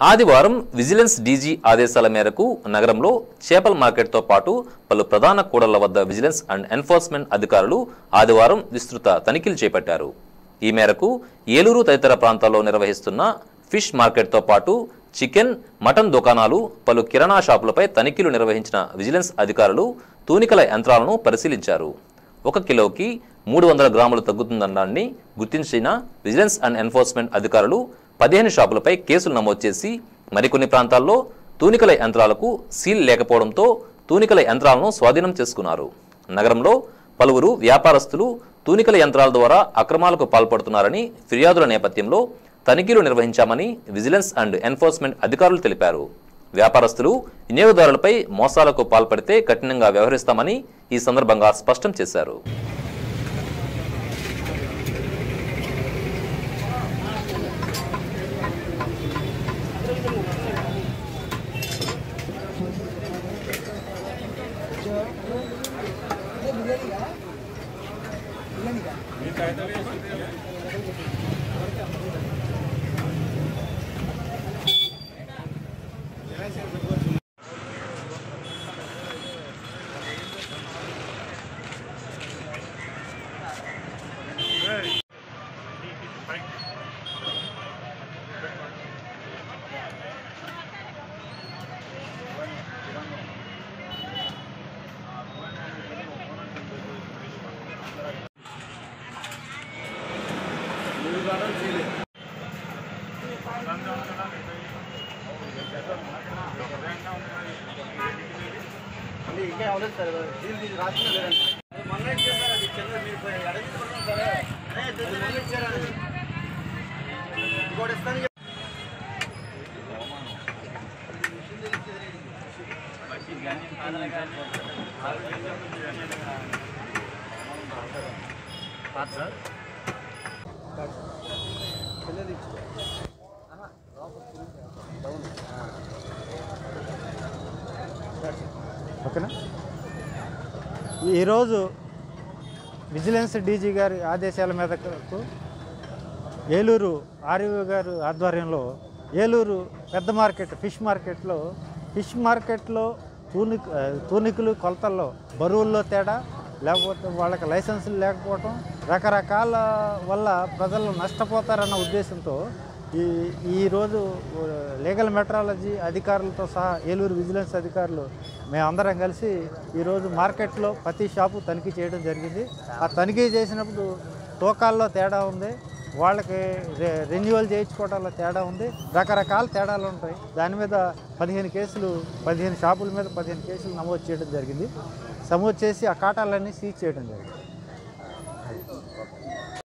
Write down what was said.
ఆదివారం vigilance DG ఆదేశాల మేరకు నగరంలో చేపల మార్కెట్తో పాటు పలు ప్రధాన కూడళ్ల వద్ద విజిలెన్స్ అండ్ ఎన్ఫోర్స్మెంట్ అధికారులు ఆదివారం విస్తృత తనిఖీలు చేపట్టారు ఈ మేరకు ఏలూరు తదితర ప్రాంతాల్లో నిర్వహిస్తున్న ఫిష్ మార్కెట్తో పాటు చికెన్ మటన్ దుకాణాలు పలు కిరాణా షాపులపై తనిఖీలు నిర్వహించిన విజిలెన్స్ అధికారులు తూనికల యంత్రాలను పరిశీలించారు ఒక కిలోకి మూడు వందల గ్రాములు తగ్గుతుందన్నాన్ని గుర్తించిన విజిలెన్స్ అండ్ ఎన్ఫోర్స్మెంట్ అధికారులు పదిహేను షాపులపై కేసులు నమోదు చేసి మరికొన్ని ప్రాంతాల్లో తూనికల యంత్రాలకు సీల్ లేకపోవడంతో తూనికల యంత్రాలను స్వాధీనం చేసుకున్నారు నగరంలో పలువురు వ్యాపారస్తులు తూనికల యంత్రాల ద్వారా అక్రమాలకు పాల్పడుతున్నారని ఫిర్యాదుల నేపథ్యంలో తనిఖీలు నిర్వహించామని విజిలెన్స్ అండ్ ఎన్ఫోర్స్మెంట్ అధికారులు తెలిపారు వ్యాపారస్తులు వినియోగదారులపై మోసాలకు పాల్పడితే కఠినంగా వ్యవహరిస్తామని ఈ సందర్భంగా స్పష్టం చేశారు ఇంకా అవ్వలేదు సార్ దీని దీనికి రాసిన లేదండి మొన్న ఇచ్చారు సార్ అది చిన్న మీరు అడిగి సరే అది మొన్న ఇచ్చారు అది ఇంకోటి ఇస్తాను ఓకేనా ఈరోజు విజిలెన్స్ డీజీ గారి ఆదేశాల మేరకు ఏలూరు ఆర్యూ గారు ఆధ్వర్యంలో ఏలూరు పెద్ద మార్కెట్ ఫిష్ మార్కెట్లో ఫిష్ మార్కెట్లో తూనిక ఆ, తూనికలు కొలతల్లో బరువుల్లో తేడా లేకపోతే వాళ్ళకి లైసెన్సులు లేకపోవటం రకరకాల వల్ల ప్రజలు నష్టపోతారన్న ఉద్దేశంతో ఈ ఈరోజు లీగల్ మెట్రాలజీ అధికారులతో సహా ఏలూరు విజిలెన్స్ అధికారులు మేమందరం కలిసి ఈరోజు మార్కెట్లో ప్రతి షాపు తనిఖీ చేయడం జరిగింది ఆ తనిఖీ చేసినప్పుడు తూకాల్లో తేడా ఉంది వాళ్ళకి రె- రెన్యువల్ చేయించుకోవడంలో తేడా ఉంది రకరకాల తేడాలు ఉంటాయి దాని మీద పదిహేను కేసులు పదిహేను షాపుల మీద పదిహేను కేసులు నమోదు చేయడం జరిగింది నమోదు చేసి ఆ కాటాలన్నీ సీజ్ చేయడం జరిగింది